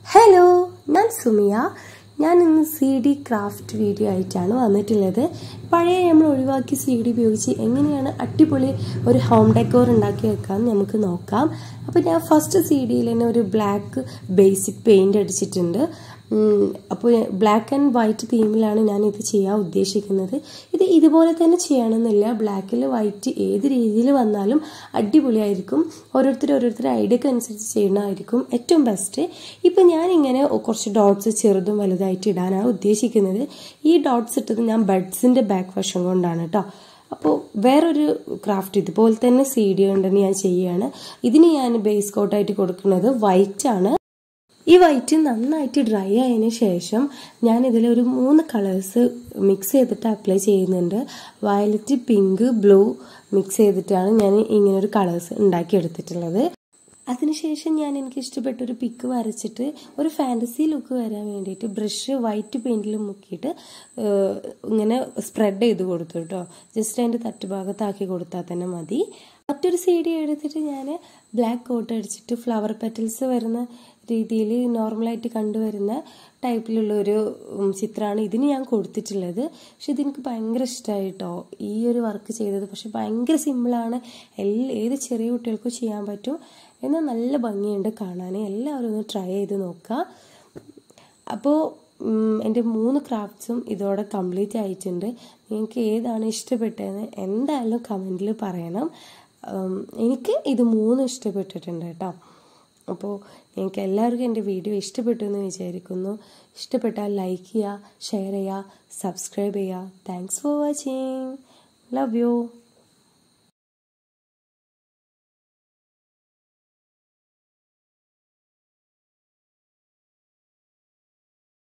hello ഞാൻ സുമിയ ഞാൻ ഇന്ന് സി ഡി ക്രാഫ്റ്റ് വീഡിയോ ആയിട്ടാണ് വന്നിട്ടുള്ളത് പഴയ നമ്മൾ ഒഴിവാക്കി സി ഡി ഉപയോഗിച്ച് എങ്ങനെയാണ് അടിപൊളി ഒരു ഹോം ഡെക്കോർ ഉണ്ടാക്കി വെക്കാം നമുക്ക് നോക്കാം അപ്പോൾ ഞാൻ ഫസ്റ്റ് സി ഡിയിൽ തന്നെ ഒരു ബ്ലാക്ക് ബേസിക് പെയിൻ്റ് അടിച്ചിട്ടുണ്ട് അപ്പോൾ ബ്ലാക്ക് ആൻഡ് വൈറ്റ് തീമിലാണ് ഞാൻ ഇത് ചെയ്യാൻ ഉദ്ദേശിക്കുന്നത് ഇത് ഇതുപോലെ തന്നെ ചെയ്യണമെന്നില്ല ബ്ലാക്കിൽ വൈറ്റ് ഏത് രീതിയിൽ വന്നാലും അടിപൊളിയായിരിക്കും ഓരോരുത്തർ ഓരോരുത്തർ ഐഡിയക്ക് അനുസരിച്ച് ചെയ്യുന്നതായിരിക്കും ഏറ്റവും ബെസ്റ്റ് ഇപ്പം ഞാനിങ്ങനെ കുറച്ച് ഡോട്ട്സ് ചെറുതും വലുതായിട്ട് ഇടാനാണ് ഉദ്ദേശിക്കുന്നത് ഈ ഡോട്ട്സ് ഇട്ടത് ഞാൻ ബഡ്സിൻ്റെ ബാക്ക് വശം കൊണ്ടാണ് കേട്ടോ അപ്പോൾ വേറൊരു ക്രാഫ്റ്റ് ഇതുപോലെ തന്നെ സി ഡി കൊണ്ട് ഞാൻ ചെയ്യുകയാണ് ഇതിന് ഞാൻ ബേസ് കോട്ടായിട്ട് കൊടുക്കുന്നത് വൈറ്റ് ആണ് ഈ വൈറ്റ് നന്നായിട്ട് ഡ്രൈ ആയതിനു ശേഷം ഞാൻ ഇതിൽ ഒരു മൂന്ന് കളേഴ്സ് മിക്സ് ചെയ്തിട്ട് അപ്ലൈ ചെയ്യുന്നുണ്ട് വയലറ്റ് പിങ്ക് ബ്ലൂ മിക്സ് ചെയ്തിട്ടാണ് ഞാൻ ഇങ്ങനെ ഒരു കളേഴ്സ് ഉണ്ടാക്കിയെടുത്തിട്ടുള്ളത് അതിനുശേഷം ഞാൻ എനിക്ക് ഇഷ്ടപ്പെട്ട ഒരു പിക്ക് വരച്ചിട്ട് ഒരു ഫാൻറ്റസി ലുക്ക് വരാൻ വേണ്ടിയിട്ട് ബ്രഷ് വൈറ്റ് പെയിൻറ്റിൽ മുക്കിയിട്ട് ഇങ്ങനെ സ്പ്രെഡ് ചെയ്ത് കൊടുത്തു കേട്ടോ ജസ്റ്റ് അതിൻ്റെ തട്ടുഭാഗത്താക്കി കൊടുത്താൽ തന്നെ മതി മറ്റൊരു സൈഡ് എടുത്തിട്ട് ഞാൻ ബ്ലാക്ക് കോട്ട് അടിച്ചിട്ട് ഫ്ലവർ പെറ്റൽസ് വരുന്ന രീതിയിൽ നോർമലായിട്ട് കണ്ടുവരുന്ന ടൈപ്പിലുള്ള ഒരു ചിത്രമാണ് ഇതിന് ഞാൻ കൊടുത്തിട്ടുള്ളത് പക്ഷെ ഇതെനിക്ക് ഭയങ്കര ഇഷ്ടമായി കേട്ടോ ഈ ഒരു വർക്ക് ചെയ്തത് പക്ഷെ ഭയങ്കര സിമ്പിളാണ് എല്ലാ ഏത് ചെറിയ കുട്ടികൾക്കും ചെയ്യാൻ പറ്റും എന്നാൽ നല്ല ഭംഗിയുണ്ട് കാണാൻ എല്ലാവരും ഒന്ന് ട്രൈ ചെയ്ത് നോക്കുക അപ്പോൾ എൻ്റെ മൂന്ന് ക്രാഫ്റ്റ്സും ഇതോടെ കംപ്ലീറ്റ് ആയിട്ടുണ്ട് നിങ്ങൾക്ക് ഏതാണ് ഇഷ്ടപ്പെട്ടതെന്ന് എന്തായാലും കമൻറ്റിൽ പറയണം എനിക്ക് ഇത് മൂന്ന് ഇഷ്ടപ്പെട്ടിട്ടുണ്ട് കേട്ടോ അപ്പോൾ നിങ്ങൾക്ക് എല്ലാവർക്കും എൻ്റെ വീഡിയോ ഇഷ്ടപ്പെട്ടു എന്ന് വിചാരിക്കുന്നു ഇഷ്ടപ്പെട്ടാൽ ലൈക്ക് ചെയ്യുക ഷെയർ ചെയ്യുക സബ്സ്ക്രൈബ് ചെയ്യുക thanks for watching love U